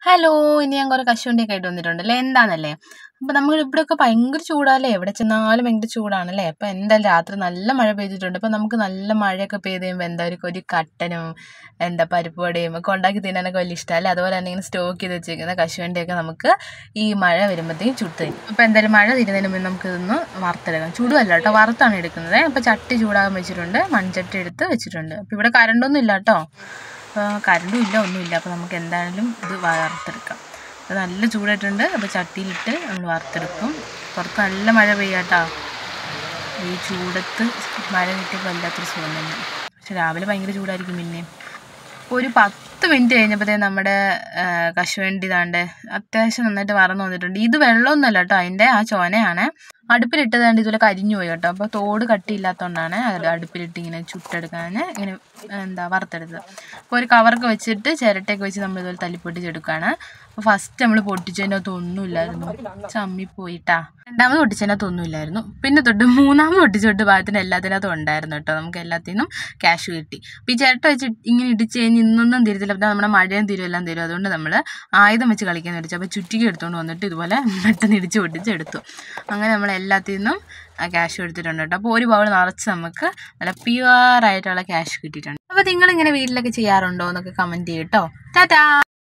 hello ഇനി ഞാൻ കുറേ കശുവണ്ടിയൊക്കെ ആയിട്ട് വന്നിട്ടുണ്ടല്ലേ എന്താണെന്നല്ലേ അപ്പോൾ നമ്മൾ ഇവിടെയൊക്കെ ഭയങ്കര ചൂടല്ലേ എവിടെ ചെന്നാലും ഭയങ്കര ചൂടാണല്ലേ അപ്പോൾ എന്തായാലും രാത്രി നല്ല മഴ പെയ്തിട്ടുണ്ട് അപ്പോൾ നമുക്ക് നല്ല മഴയൊക്കെ പെയ്ത് കഴിയുമ്പോൾ എന്താ ഒരു ഒരു കട്ടനും എന്താ പരിപ്പ് വടയും ഒക്കെ ഉണ്ടാക്കി തിന്നാനൊക്കെ വലിയ ഇഷ്ടമല്ലേ അതുപോലെ തന്നെ ഇങ്ങനെ സ്റ്റോക്ക് ചെയ്ത് വെച്ചിരിക്കുന്ന കശുവണ്ടിയൊക്കെ നമുക്ക് ഈ മഴ വരുമ്പോഴത്തേക്കും ചുട്ട് തരും അപ്പോൾ എന്തായാലും മഴ തീരുന്നതിന് മുമ്പ് നമുക്ക് ഇതൊന്ന് വറുത്തെടുക്കാം ചൂടുമല്ല കേട്ടോ വറുത്താണ് എടുക്കുന്നത് അപ്പോൾ ചട്ടി ചൂടാകാൻ വെച്ചിട്ടുണ്ട് മൺചട്ടി എടുത്ത് വെച്ചിട്ടുണ്ട് അപ്പോൾ ഇവിടെ കറണ്ടൊന്നും ഇല്ല കേട്ടോ അപ്പോൾ കറണ്ടും ഇല്ല ഒന്നുമില്ല അപ്പോൾ നമുക്ക് എന്തായാലും ഇത് വറുത്തെടുക്കാം അപ്പോൾ നല്ല ചൂടായിട്ടുണ്ട് അപ്പോൾ ചട്ടിയിലിട്ട് നമ്മൾ വറുത്തെടുക്കും പുറത്ത് നല്ല മഴ പെയ്യാട്ടോ ഈ ചൂടത്ത് മഴ കിട്ടിയപ്പോൾ വല്ലാത്തൊരു സുഖം തന്നെ പക്ഷെ രാവിലെ ഭയങ്കര ചൂടായിരിക്കും പിന്നെയും അപ്പോൾ ഒരു പത്ത് മിനിറ്റ് കഴിഞ്ഞപ്പോഴത്തേ നമ്മുടെ ആ, കശുവണ്ടി താണ്ട് അത്യാവശ്യം നന്നായിട്ട് വറന്ന് വന്നിട്ടുണ്ട് ഇത് വെള്ളമൊന്നുമല്ല കേട്ടോ അതിൻ്റെ ആ ചോനയാണ് അടുപ്പിലിട്ട് താണ്ട് ഇതുപോലെ കരിഞ്ഞു പോയി കേട്ടോ അപ്പോൾ തോട് കട്ടിയില്ലാത്തതുകൊണ്ടാണ് അത് അടുപ്പിലിട്ട് ഇങ്ങനെ ചുട്ടെടുക്കാൻ ഇങ്ങനെ എന്താ വറുത്തെടുത്തത് അപ്പോൾ ഒരു കവറൊക്കെ വെച്ചിട്ട് ചിരട്ടയൊക്കെ വെച്ച് നമ്മൾ ഇതുപോലെ തല്ലിപ്പൊട്ടിച്ചെടുക്കുകയാണ് അപ്പോൾ ഫസ്റ്റ് നമ്മൾ പൊട്ടിച്ചതിൻ്റെ അകത്ത് ഒന്നുമില്ലായിരുന്നു ചമ്മിപ്പോയിട്ടാ രണ്ടാമത് പൊട്ടിച്ചതിനകത്ത് ഒന്നുമില്ലായിരുന്നു പിന്നെ തൊട്ട് മൂന്നാമത് പൊട്ടിച്ച് തൊട്ട് ഭാഗത്തിന് എല്ലാത്തിനകത്തും ഉണ്ടായിരുന്നു കേട്ടോ നമുക്ക് എല്ലാത്തിനും ക്യാഷ് കിട്ടി അപ്പോൾ ഈ ചിരട്ട വെച്ച് ഇങ്ങനെ ഇടിച്ച് കഴിഞ്ഞ് ഇന്നൊന്നും തിരുത്തില്ല പിന്നെ നമ്മുടെ മഴയും തിരും എല്ലാം തരും അതുകൊണ്ട് നമ്മൾ ആയുധം വെച്ച് കളിക്കാൻ മേടിച്ചു അപ്പോൾ ചുറ്റിക്ക് എടുത്തുകൊണ്ട് വന്നിട്ട് ഇതുപോലെ പെട്ടെന്ന് ഇടിച്ച് പൊട്ടിച്ച് എടുത്തു അങ്ങനെ നമ്മൾ എല്ലാത്തിൽ നിന്നും ക്യാഷ് എടുത്തിട്ടുണ്ട് കേട്ടോ അപ്പോൾ ഒരു ബൗൾ നിറച്ച് നമുക്ക് നല്ല പ്യുവർ ആയിട്ടുള്ള ക്യാഷ് കിട്ടിയിട്ടുണ്ട് അപ്പോൾ നിങ്ങൾ ഇങ്ങനെ വീട്ടിലൊക്കെ ചെയ്യാറുണ്ടോ എന്നൊക്കെ കമൻറ്റ് ചെയ്യട്ടോ ടാറ്റാ